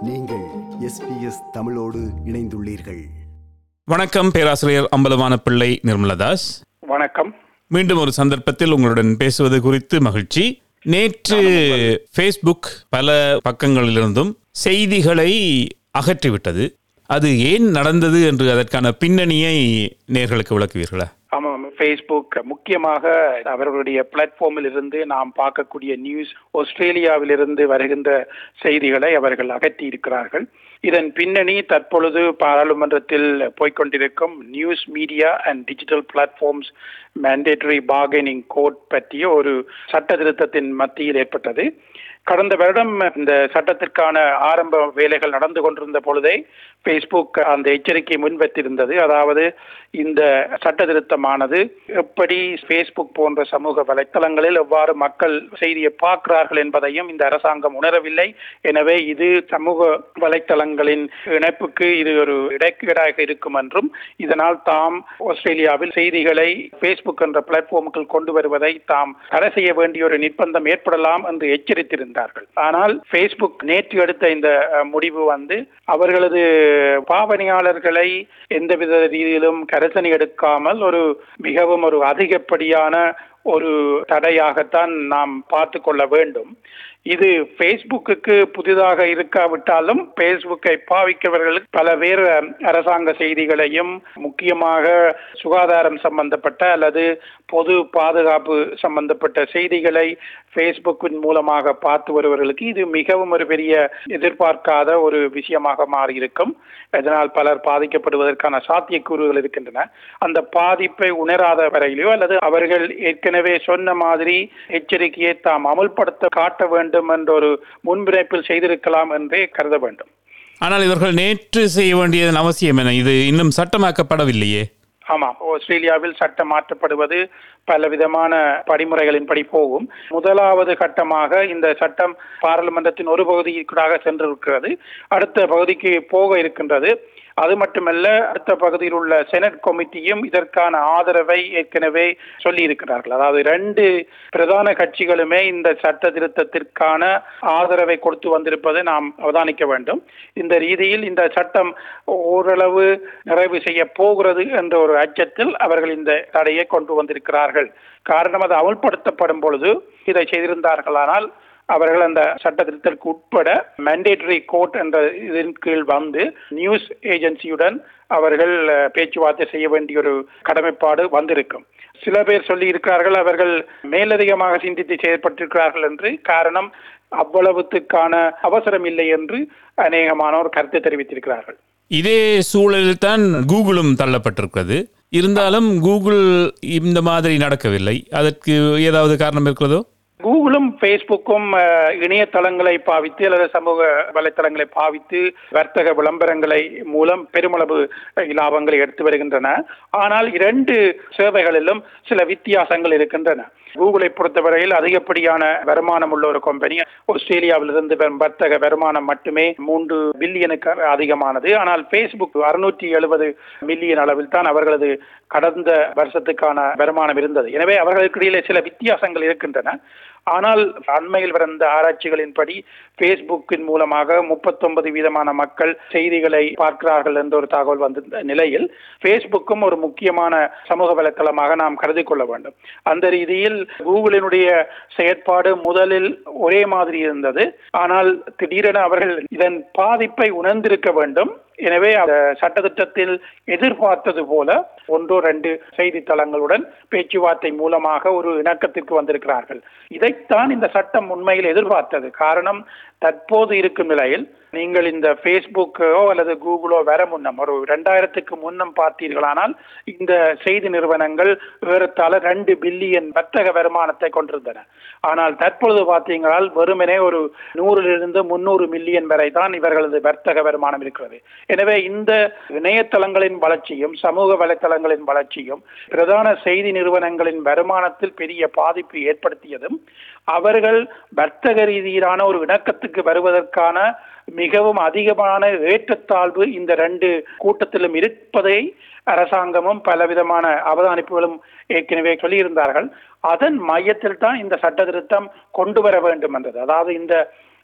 நீங்கள் எஸ்பிஎஸ் தமிழோடு இணைந்துள்ளீர்கள் வணக்கம் பேராசிரியர் அம்பலவான பிள்ளை நிர்மலதாஸ் வணக்கம் மீண்டும் ஒரு சந்தர்ப்பத்தில் உங்களுடன் பேசுவது குறித்து மகிழ்ச்சி நேற்று ஃபேஸ்புக் பல பக்கங்களிலிருந்தும் செய்திகளை அகற்றிவிட்டது அது ஏன் நடந்தது என்று அதற்கான பின்னணியை நேர்களுக்கு விளக்குவீர்களா ஆமாம் ஃபேஸ்புக் முக்கியமாக அவர்களுடைய பிளாட்ஃபார்மில் இருந்து நாம் பார்க்கக்கூடிய நியூஸ் ஆஸ்திரேலியாவிலிருந்து வருகின்ற செய்திகளை அவர்கள் அகற்றி இருக்கிறார்கள் இதன் பின்னணி தற்பொழுது பாராளுமன்றத்தில் போய்க்கொண்டிருக்கும் news media and digital platforms mandatory bargaining code பற்றிய ஒரு சட்ட திருத்தத்தின் மத்தியில் ஏற்பட்டது கடந்த வருடம் இந்த சட்டத்திற்கான ஆரம்ப வேலைகள் நடந்து கொண்டிருந்த பொழுதே ஃபேஸ்புக் அந்த எச்சரிக்கை முன்வைத்திருந்தது அதாவது இந்த சட்ட திருத்தமானது எப்படி ஃபேஸ்புக் போன்ற சமூக வலைத்தளங்களில் எவ்வாறு மக்கள் செய்தியை பார்க்கிறார்கள் என்பதையும் இந்த அரசாங்கம் உணரவில்லை எனவே இது சமூக வலைத்தளங்களின் இணைப்புக்கு இது ஒரு இடைக்கீடாக இருக்கும் என்றும் இதனால் தாம் ஆஸ்திரேலியாவில் செய்திகளை ஃபேஸ்புக் என்ற பிளாட்ஃபார்முக்குள் கொண்டு வருவதை தாம் தடை செய்ய வேண்டிய ஒரு நிர்பந்தம் ஏற்படலாம் என்று எச்சரித்திருந்தார்கள் ஆனால் ஃபேஸ்புக் நேற்று எடுத்த இந்த அஹ், முடிவு வந்து அவர்களது பாவனையாளர்களை எந்தவித ரீதியிலும் கரிசனை எடுக்காமல் ஒரு மிகவும் ஒரு அதிகப்படியான ஒரு தடையாகத்தான் நாம் பார்த்து கொள்ள வேண்டும் இது ஃபேஸ்புக்கு புதிதாக இருக்காவிட்டாலும் ஃபேஸ்புக்கை பாவிக்கவர்களுக்கு பல வேறு அரசாங்க செய்திகளையும் முக்கியமாக சுகாதாரம் சம்பந்தப்பட்ட அல்லது பொது பாதுகாப்பு சம்பந்தப்பட்ட செய்திகளை ஃபேஸ்புக்கின் மூலமாக பார்த்து வருவர்களுக்கு இது மிகவும் ஒரு பெரிய எதிர்பார்க்காத ஒரு விஷயமாக மாறியிருக்கும் இதனால் பலர் பாதிக்கப்படுவதற்கான சாத்தியக்கூறுகள் இருக்கின்றன அந்த பாதிப்பை உணராத வரையிலோ அல்லது அவர்கள் ஏற்கனவே சொன்ன மாதிரி எச்சரிக்கையை தாம் அமல்படுத்த காட்ட வேண்டும் என்ற ஒரு முன்பிணைப்பில் செய்திருக்கலாம் என்றே கருத வேண்டும் ஆனால் இவர்கள் நேற்று செய்ய வேண்டியதன் அவசியம் என இது இன்னும் சட்டமாக்கப்படவில்லையே ஆமாம் ஆஸ்திரேலியாவில் சட்டம் மாற்றப்படுவது பல விதமான படிமுறைகளின்படி போகும் முதலாவது கட்டமாக இந்த சட்டம் பாராளுமன்றத்தின் ஒரு பகுதிக்குடாக சென்றிருக்கிறது அடுத்த பகுதிக்கு போக இருக்கின்றது அது மட்டுமல்ல அடுத்த பகுதியில் உள்ள செனட் கமிட்டியும் இதற்கான ஆதரவை ஏற்கனவே சொல்லி இருக்கிறார்கள் அதாவது ரெண்டு பிரதான கட்சிகளுமே இந்த சட்ட திருத்தத்திற்கான ஆதரவை கொடுத்து வந்திருப்பதை நாம் அவதானிக்க வேண்டும் இந்த ரீதியில் இந்த சட்டம் ஓரளவு நிறைவு செய்ய போகிறது என்ற ஒரு அச்சத்தில் அவர்கள் இந்த தடையை கொண்டு வந்திருக்கிறார்கள் காரணம் அது அமல்படுத்தப்படும் பொழுது இதை செய்திருந்தார்களானால் அவர்கள் அந்த சட்ட திருத்தத்திற்கு உட்பட மேண்டேட்டரி கோர்ட் என்ற இதன் கீழ் வந்து நியூஸ் ஏஜென்சியுடன் அவர்கள் அஹ், பேச்சுவார்த்தை செய்ய வேண்டிய ஒரு கடமைப்பாடு வந்திருக்கும் சில பேர் சொல்லி இருக்கிறார்கள் அவர்கள் மேலதிகமாக சிந்தித்து செயல்பட்டிருக்கிறார்கள் என்று காரணம் அவ்வளவுத்துக்கான அவசரம் இல்லை என்று அநேகமானோர் கருத்து தெரிவித்திருக்கிறார்கள் இதே சூழலில் தான் கூகுளும் தள்ளப்பட்டிருக்கிறது இருந்தாலும் கூகுள் இந்த மாதிரி நடக்கவில்லை அதற்கு ஏதாவது காரணம் இருக்கிறதோ கூகுளும் ஃபேஸ்புக்கும் அஹ், இணையதளங்களை பாவித்து அல்லது சமூக வலைத்தளங்களை பாவித்து வர்த்தக விளம்பரங்களை மூலம் பெருமளவு அஹ், லாபங்களை எடுத்து வருகின்றன ஆனால் இரண்டு சேவைகளிலும் சில வித்தியாசங்கள் இருக்கின்றன கூகுளை பொறுத்தவரையில் அதிகப்படியான வருமானம் உள்ள ஒரு கம்பெனி ஆஸ்திரேலியாவிலிருந்து வரும் வர்த்தக வருமானம் மட்டுமே மூன்று பில்லியனுக்கு அதிகமானது ஆனால் ஃபேஸ்புக் அறுநூற்றி எழுபது மில்லியன் அளவில் தான் அவர்களது கடந்த வருஷத்துக்கான வருமானம் இருந்தது எனவே அவர்களுக்கு இடையிலே சில வித்தியாசங்கள் இருக்கின்றன ஆனால் அண்மையில் வந்த ஆராய்ச்சிகளின்படி ஃபேஸ்புக்கின் மூலமாக முப்பத்தொன்பது வீதமான மக்கள் செய்திகளை பார்க்கிறார்கள் என்ற ஒரு தகவல் வந்த நிலையில் ஃபேஸ்புக்கும் ஒரு முக்கியமான சமூக வலைத்தளமாக நாம் கருதி கொள்ள வேண்டும் அந்த ரீதியில் கூகுளினுடைய செயற்பாடு முதலில் ஒரே மாதிரி இருந்தது ஆனால் திடீரென அவர்கள் இதன் பாதிப்பை உணர்ந்திருக்க வேண்டும் எனவே அந்த சட்டத்திட்டத்தில் எதிர்பார்த்தது போல ஒன்றோ ரெண்டு செய்தித்தளங்களுடன் பேச்சுவார்த்தை மூலமாக ஒரு இணக்கத்திற்கு வந்திருக்கிறார்கள் இதைத்தான் இந்த சட்டம் உண்மையில் எதிர்பார்த்தது காரணம் தற்போது இருக்கும் நிலையில் நீங்கள் இந்த ஃபேஸ்புக்கோ அல்லது கூகுளோ வர முன்னம் ஒரு ரெண்டாயிரத்துக்கு முன்னம் பார்த்தீர்களானால் இந்த செய்தி நிறுவனங்கள் ஏறத்தாழ ரெண்டு பில்லியன் வர்த்தக வருமானத்தை கொண்டிருந்தன ஆனால் தற்பொழுது பார்த்தீங்களால் வெறுமனே ஒரு நூறிலிருந்து முன்னூறு மில்லியன் வரை தான் இவர்களது வர்த்தக வருமானம் இருக்கிறது எனவே இந்த இணையதளங்களின் வளர்ச்சியும் சமூக வலைத்தளங்களின் வளர்ச்சியும் பிரதான செய்தி நிறுவனங்களின் வருமானத்தில் பெரிய பாதிப்பு ஏற்படுத்தியதும் அவர்கள் வர்த்தக ரீதியிலான ஒரு இணக்கத்துக்கு வருவதற்கான மிகவும் அதிகமான ஏற்றத்தாழ்வு இந்த ரெண்டு கூட்டத்திலும் இருப்பதை அரசாங்கமும் பலவிதமான அவதானிப்புகளும் ஏற்கனவே சொல்லியிருந்தார்கள் அதன் மையத்தில் தான் இந்த சட்ட திருத்தம் கொண்டு வர வேண்டும் என்றது அதாவது இந்த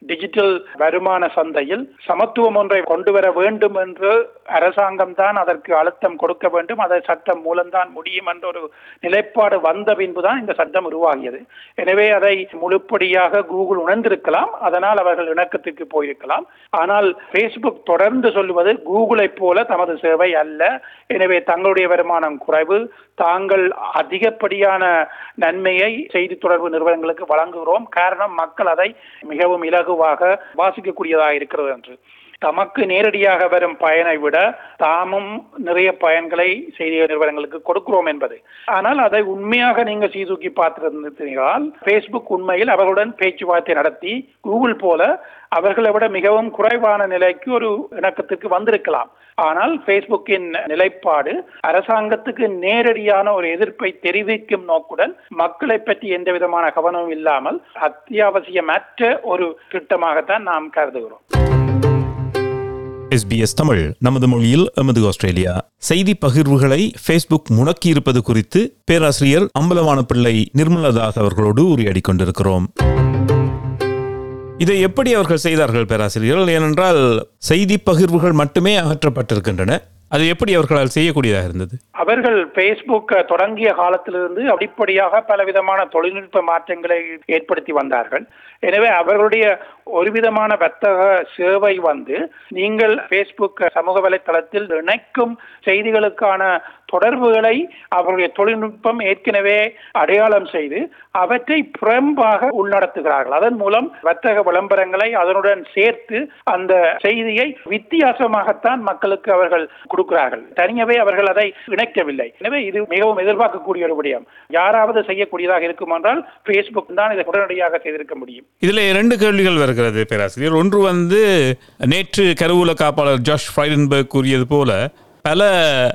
டிஜிட்டல் வருமான சந்தையில் சமத்துவம் ஒன்றை கொண்டு வர வேண்டும் என்று அரசாங்கம் தான் அதற்கு அழுத்தம் கொடுக்க வேண்டும் அதை சட்டம் மூலம்தான் முடியும் என்ற ஒரு நிலைப்பாடு வந்த பின்புதான் இந்த சட்டம் உருவாகியது எனவே அதை முழுப்படியாக கூகுள் உணர்ந்திருக்கலாம் அதனால் அவர்கள் இணக்கத்துக்கு போயிருக்கலாம் ஆனால் ஃபேஸ்புக் தொடர்ந்து சொல்லுவது கூகுளை போல தமது சேவை அல்ல எனவே தங்களுடைய வருமானம் குறைவு தாங்கள் அதிகப்படியான நன்மையை செய்தி தொடர்பு நிறுவனங்களுக்கு வழங்குகிறோம் காரணம் மக்கள் அதை மிகவும் இலகுவாக வாசிக்கக்கூடியதாக இருக்கிறது என்று தமக்கு நேரடியாக வரும் பயனை விட தாமும் நிறைய பயன்களை செய்தி நிறுவனங்களுக்கு கொடுக்கிறோம் என்பது ஆனால் அதை உண்மையாக நீங்க சீதூக்கி பார்த்திருந்தீர்கள் ஃபேஸ்புக் உண்மையில் அவர்களுடன் பேச்சுவார்த்தை நடத்தி கூகுள் போல அவர்களை விட மிகவும் குறைவான நிலைக்கு ஒரு இணக்கத்திற்கு வந்திருக்கலாம் ஆனால் ஃபேஸ்புக்கின் நிலைப்பாடு அரசாங்கத்துக்கு நேரடியான ஒரு எதிர்ப்பை தெரிவிக்கும் நோக்குடன் மக்களை பற்றி எந்த விதமான கவனமும் இல்லாமல் அத்தியாவசியமற்ற ஒரு திட்டமாகத்தான் நாம் கருதுகிறோம் எஸ்பிஎஸ் தமிழ் நமது மொழியில் எமது ஆஸ்திரேலியா செய்தி பகிர்வுகளை ஃபேஸ்புக் முடக்கியிருப்பது குறித்து பேராசிரியர் அம்பலவான பிள்ளை நிர்மலதாஸ் அவர்களோடு உரையாடிக் கொண்டிருக்கிறோம் இதை எப்படி அவர்கள் செய்தார்கள் பேராசிரியர்கள் ஏனென்றால் செய்தி பகிர்வுகள் மட்டுமே அகற்றப்பட்டிருக்கின்றன அது எப்படி அவர்களால் செய்யக்கூடியதாக இருந்தது அவர்கள் பேஸ்புக் தொடங்கிய காலத்திலிருந்து அடிப்படையாக பலவிதமான தொழில்நுட்ப மாற்றங்களை ஏற்படுத்தி வந்தார்கள் எனவே அவர்களுடைய ஒரு விதமான வர்த்தக சேவை வந்து நீங்கள் பேஸ்புக் சமூக வலைத்தளத்தில் இணைக்கும் செய்திகளுக்கான தொடர்புகளை அவருடைய தொழில்நுட்பம் ஏற்கனவே அடையாளம் செய்து அவற்றை புறம்பாக உள்நடத்துகிறார்கள் அதன் மூலம் வர்த்தக விளம்பரங்களை அதனுடன் சேர்த்து அந்த செய்தியை வித்தியாசமாகத்தான் மக்களுக்கு அவர்கள் கொடுக்கிறார்கள் தனியவே அவர்கள் அதை இணைக்கவில்லை எனவே இது மிகவும் எதிர்பார்க்கக்கூடிய ஒரு விடயம் யாராவது செய்யக்கூடியதாக இருக்கும் என்றால் பேஸ்புக் தான் இதை உடனடியாக செய்திருக்க முடியும் இதில் இரண்டு கேள்விகள் வருகிறது பேராசிரியர் ஒன்று வந்து நேற்று கருவூல காப்பாளர் ஜாஷ் ஃப்ரைடன்பர்க் கூறியது போல பல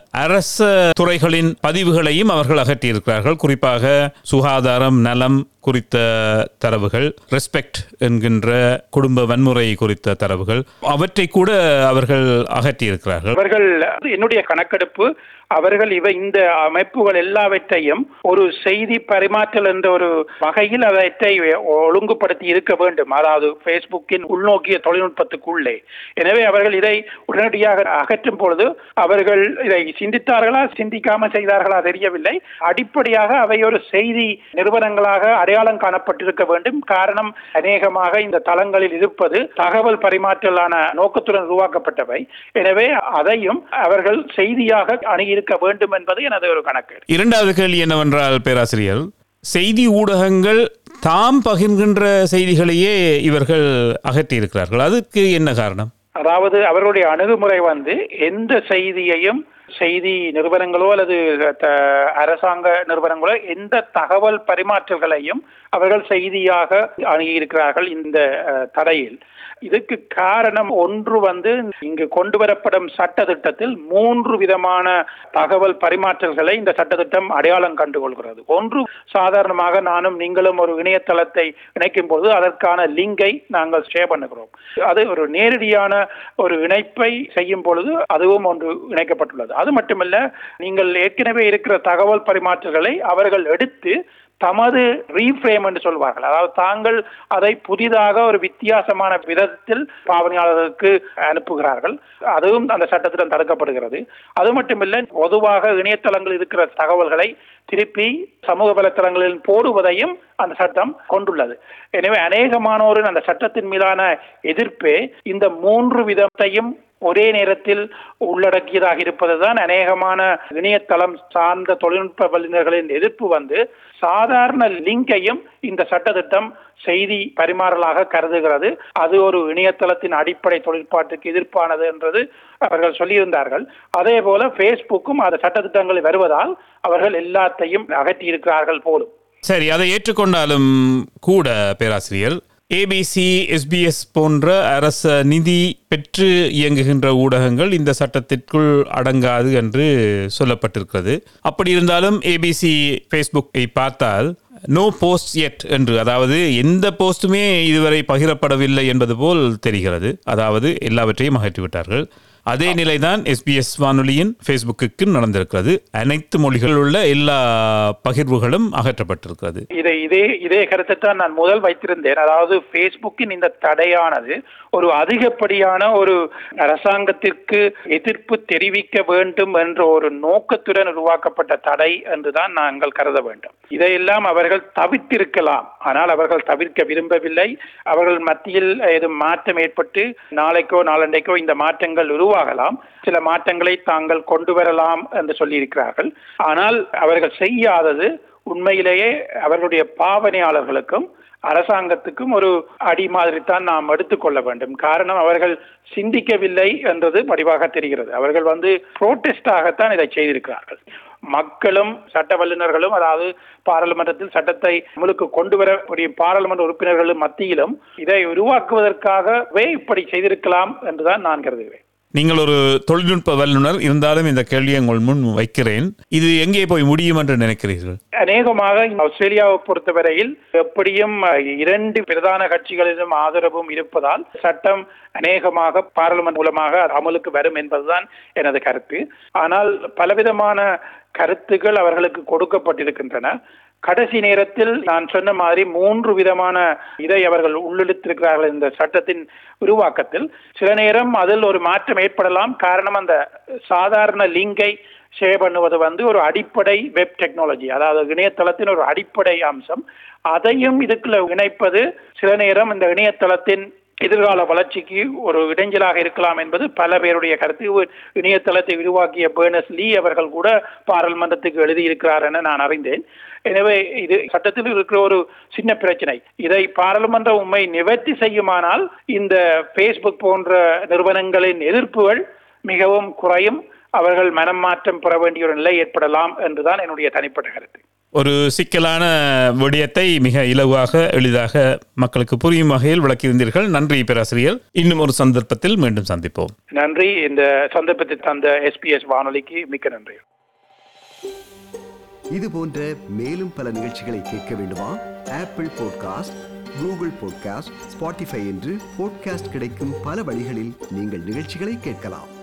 அரச துறைகளின் பதிவுகளையும் அவர்கள் அகற்றியிருக்கிறார்கள் குறிப்பாக சுகாதாரம் நலம் குறித்த தரவுகள் ரெஸ்பெக்ட் என்கின்ற குடும்ப வன்முறை குறித்த தரவுகள் அவற்றை கூட அவர்கள் அகற்றியிருக்கிறார்கள் அவர்கள் என்னுடைய கணக்கெடுப்பு அவர்கள் இவை இந்த அமைப்புகள் எல்லாவற்றையும் ஒரு செய்தி பரிமாற்றல் என்ற ஒரு வகையில் அவற்றை ஒழுங்குபடுத்தி இருக்க வேண்டும் அதாவது பேஸ்புக்கின் உள்நோக்கிய தொழில்நுட்பத்துக்குள்ளே எனவே அவர்கள் இதை உடனடியாக அகற்றும் பொழுது அவர்கள் இதை சிந்தித்தார்களா சிந்திக்காம செய்தார்களா தெரியவில்லை அடிப்படையாக அவை ஒரு செய்தி நிறுவனங்களாக அடையாளம் காணப்பட்டிருக்க வேண்டும் காரணம் அநேகமாக இந்த தளங்களில் இருப்பது தகவல் பரிமாற்றலான நோக்கத்துடன் உருவாக்கப்பட்டவை எனவே அதையும் அவர்கள் செய்தியாக அணுகியிருக்க வேண்டும் என்பது எனது ஒரு கணக்கு இரண்டாவது கேள்வி என்னவென்றால் பேராசிரியர் செய்தி ஊடகங்கள் தாம் பகிர்கின்ற செய்திகளையே இவர்கள் அகற்றியிருக்கிறார்கள் அதுக்கு என்ன காரணம் அதாவது அவர்களுடைய அணுகுமுறை வந்து எந்த செய்தியையும் செய்தி நிறுவனங்களோ அல்லது த- அரசாங்க நிறுவனங்களோ எந்த தகவல் பரிமாற்றல்களையும் அவர்கள் செய்தியாக அணுகியிருக்கிறார்கள் இந்த அஹ், தடையில் இதுக்கு காரணம் ஒன்று வந்து இங்கு கொண்டு வரப்படும் சட்ட திட்டத்தில் மூன்று விதமான தகவல் பரிமாற்றல்களை இந்த சட்டத்திட்டம் அடையாளம் கண்டுகொள்கிறது ஒன்று சாதாரணமாக நானும் நீங்களும் ஒரு இணையதளத்தை இணைக்கும் போது அதற்கான லிங்கை நாங்கள் ஷேர் பண்ணுகிறோம் அது ஒரு நேரடியான ஒரு இணைப்பை செய்யும் பொழுது அதுவும் ஒன்று இணைக்கப்பட்டுள்ளது அது மட்டுமல்ல நீங்கள் ஏற்கனவே இருக்கிற தகவல் பரிமாற்றல்களை அவர்கள் எடுத்து தமது ரீஃப்ரேம் என்று சொல்வார்கள் அதாவது தாங்கள் அதை புதிதாக ஒரு வித்தியாசமான விதத்தில் பாவனையாளர்களுக்கு அனுப்புகிறார்கள் அதுவும் அந்த சட்டத்திடம் தடுக்கப்படுகிறது அது மட்டுமில்லை பொதுவாக இணையதளங்கள் இருக்கிற தகவல்களை திருப்பி சமூக வலைத்தளங்களில் போடுவதையும் அந்த சட்டம் கொண்டுள்ளது எனவே அநேகமானோரின் அந்த சட்டத்தின் மீதான எதிர்ப்பே இந்த மூன்று விதத்தையும் ஒரே நேரத்தில் உள்ளடக்கியதாக இருப்பதுதான் அநேகமான இணையதளம் சார்ந்த தொழில்நுட்ப வல்லுநர்களின் எதிர்ப்பு வந்து சாதாரண லிங்கையும் இந்த சட்டத்திட்டம் செய்தி பரிமாறலாக கருதுகிறது அது ஒரு இணையதளத்தின் அடிப்படை தொழிற்பாட்டுக்கு எதிர்ப்பானது என்றது அவர்கள் சொல்லியிருந்தார்கள் அதே போல பேஸ்புக்கும் அந்த சட்டத்திட்டங்கள் வருவதால் அவர்கள் எல்லாத்தையும் அகற்றியிருக்கிறார்கள் போலும் சரி அதை ஏற்றுக்கொண்டாலும் கூட பேராசிரியர் ஏபிசி எஸ்பிஎஸ் போன்ற அரச நிதி பெற்று இயங்குகின்ற ஊடகங்கள் இந்த சட்டத்திற்குள் அடங்காது என்று சொல்லப்பட்டிருக்கிறது அப்படி இருந்தாலும் ஏபிசி ஃபேஸ்புக்கை பார்த்தால் நோ போஸ்ட் எட் என்று அதாவது எந்த போஸ்ட்டுமே இதுவரை பகிரப்படவில்லை என்பது போல் தெரிகிறது அதாவது எல்லாவற்றையும் அகற்றிவிட்டார்கள் அதே நிலைதான் எஸ்பிஎஸ் வானொலியின் ஃபேஸ்புக்கு நடந்திருக்கிறது அனைத்து மொழிகளில் உள்ள எல்லா பகிர்வுகளும் அகற்றப்பட்டிருக்கிறது இதை இதே இதே கருத்தை தான் நான் முதல் வைத்திருந்தேன் அதாவது ஃபேஸ்புக்கின் இந்த தடையானது ஒரு அதிகப்படியான ஒரு அரசாங்கத்திற்கு எதிர்ப்பு தெரிவிக்க வேண்டும் என்ற ஒரு நோக்கத்துடன் உருவாக்கப்பட்ட தடை என்றுதான் நாங்கள் கருத வேண்டும் இதையெல்லாம் அவர்கள் தவிர்த்திருக்கலாம் ஆனால் அவர்கள் தவிர்க்க விரும்பவில்லை அவர்கள் மத்தியில் ஏதும் மாற்றம் ஏற்பட்டு நாளைக்கோ நாளண்டைக்கோ இந்த மாற்றங்கள் உருவாகலாம் சில மாற்றங்களை தாங்கள் கொண்டு வரலாம் என்று சொல்லியிருக்கிறார்கள் ஆனால் அவர்கள் செய்யாதது உண்மையிலேயே அவர்களுடைய பாவனையாளர்களுக்கும் அரசாங்கத்துக்கும் ஒரு அடி மாதிரி தான் நாம் எடுத்துக்கொள்ள வேண்டும் காரணம் அவர்கள் சிந்திக்கவில்லை என்றது வடிவாக தெரிகிறது அவர்கள் வந்து புரோட்டெஸ்டாகத்தான் இதை செய்திருக்கிறார்கள் மக்களும் சட்ட வல்லுநர்களும் அதாவது பாராளுமன்றத்தில் சட்டத்தை அமலுக்கு கொண்டு வரக்கூடிய பாராளுமன்ற உறுப்பினர்களும் மத்தியிலும் இதை உருவாக்குவதற்காகவே இப்படி செய்திருக்கலாம் என்றுதான் நான் கருதுகிறேன் நீங்கள் ஒரு தொழில்நுட்ப வல்லுநர் இருந்தாலும் இந்த கேள்வியை உங்கள் முன் வைக்கிறேன் இது எங்கே போய் முடியும் என்று நினைக்கிறீர்கள் அநேகமாக ஆஸ்திரேலியாவை பொறுத்தவரையில் எப்படியும் இரண்டு பிரதான கட்சிகளிலும் ஆதரவும் இருப்பதால் சட்டம் அநேகமாக பாராளுமன்ற மூலமாக அமலுக்கு வரும் என்பதுதான் எனது கருத்து ஆனால் பலவிதமான கருத்துக்கள் அவர்களுக்கு கொடுக்கப்பட்டிருக்கின்றன கடைசி நேரத்தில் நான் சொன்ன மாதிரி மூன்று விதமான இதை அவர்கள் உள்ளிழுத்திருக்கிறார்கள் இந்த சட்டத்தின் உருவாக்கத்தில் சில நேரம் அதில் ஒரு மாற்றம் ஏற்படலாம் காரணம் அந்த சாதாரண லிங்கை ஷேர் பண்ணுவது வந்து ஒரு அடிப்படை வெப் டெக்னாலஜி அதாவது இணையதளத்தின் ஒரு அடிப்படை அம்சம் அதையும் இதுக்குள்ள இணைப்பது சில நேரம் இந்த இணையதளத்தின் எதிர்கால வளர்ச்சிக்கு ஒரு இடைஞ்சலாக இருக்கலாம் என்பது பல பேருடைய கருத்து இணையதளத்தை உருவாக்கிய பேர்னஸ் லீ அவர்கள் கூட பாராளுமன்றத்துக்கு எழுதியிருக்கிறார் என நான் அறிந்தேன் எனவே இது சட்டத்தில் இருக்கிற ஒரு சின்ன பிரச்சனை இதை பாராளுமன்ற உண்மை நிவர்த்தி செய்யுமானால் இந்த பேஸ்புக் போன்ற நிறுவனங்களின் எதிர்ப்புகள் மிகவும் குறையும் அவர்கள் மனம் மாற்றம் பெற வேண்டிய ஒரு நிலை ஏற்படலாம் என்றுதான் என்னுடைய தனிப்பட்ட கருத்து ஒரு சிக்கலான விடயத்தை மிக இலவாக எளிதாக மக்களுக்கு புரியும் வகையில் விளக்கியிருந்தீர்கள் நன்றி பேராசிரியர் இன்னும் ஒரு சந்தர்ப்பத்தில் மீண்டும் சந்திப்போம் நன்றி இந்த சந்தர்ப்பத்தை தந்த எஸ்பிஎஸ் வானொலிக்கு மிக்க நன்றி இது போன்ற மேலும் பல நிகழ்ச்சிகளை கேட்க வேண்டுமா Apple podcast Google podcast Spotify என்று பாட்காஸ்ட் கிடைக்கும் பல வழிகளில் நீங்கள் நிகழ்ச்சிகளை கேட்கலாம்